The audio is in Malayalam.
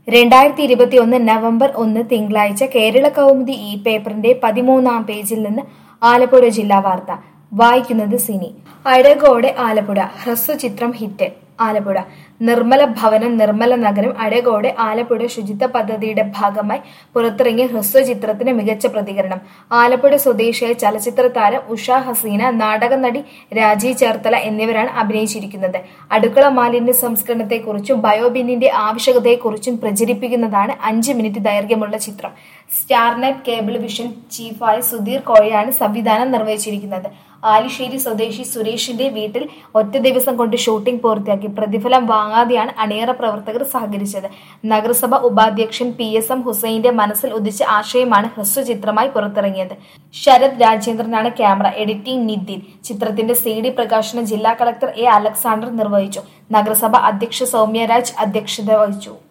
രണ്ടായിരത്തി ഇരുപത്തിയൊന്ന് നവംബർ ഒന്ന് തിങ്കളാഴ്ച കേരള കൗമുദി ഈ പേപ്പറിന്റെ പതിമൂന്നാം പേജിൽ നിന്ന് ആലപ്പുഴ ജില്ലാ വാർത്ത വായിക്കുന്നത് സിനി അഴകോടെ ആലപ്പുഴ ഹ്രസ്വചിത്രം ഹിറ്റ് ആലപ്പുഴ നിർമ്മല ഭവനം നിർമ്മല നഗരം അഴകോടെ ആലപ്പുഴ ശുചിത്വ പദ്ധതിയുടെ ഭാഗമായി പുറത്തിറങ്ങിയ ഹ്രസ്വചിത്രത്തിന് മികച്ച പ്രതികരണം ആലപ്പുഴ സ്വദേശിയായ ചലച്ചിത്ര താരം ഉഷ ഹസീന നാടക നടി രാജി ചേർത്തല എന്നിവരാണ് അഭിനയിച്ചിരിക്കുന്നത് അടുക്കള മാലിന്യ സംസ്കരണത്തെക്കുറിച്ചും ബയോബിന്നിന്റെ ആവശ്യകതയെക്കുറിച്ചും പ്രചരിപ്പിക്കുന്നതാണ് അഞ്ച് മിനിറ്റ് ദൈർഘ്യമുള്ള ചിത്രം സ്റ്റാർനെറ്റ് കേബിൾ വിഷൻ ചീഫായ സുധീർ കോഴയാണ് സംവിധാനം നിർവഹിച്ചിരിക്കുന്നത് ആലിശ്ശേരി സ്വദേശി സുരേഷിന്റെ വീട്ടിൽ ഒറ്റ ദിവസം കൊണ്ട് ഷൂട്ടിംഗ് പൂർത്തിയാക്കി പ്രതിഫലം വാങ്ങാതെയാണ് അണിയറ പ്രവർത്തകർ സഹകരിച്ചത് നഗരസഭ ഉപാധ്യക്ഷൻ പി എസ് എം ഹുസൈന്റെ മനസ്സിൽ ഉദിച്ച ആശയമാണ് ഹ്രസ്വചിത്രമായി പുറത്തിറങ്ങിയത് ശരത് രാജേന്ദ്രനാണ് ക്യാമറ എഡിറ്റിംഗ് നിതിൻ ചിത്രത്തിന്റെ സി ഡി പ്രകാശനം ജില്ലാ കളക്ടർ എ അലക്സാണ്ടർ നിർവഹിച്ചു നഗരസഭ അധ്യക്ഷ സൗമ്യരാജ് അധ്യക്ഷത വഹിച്ചു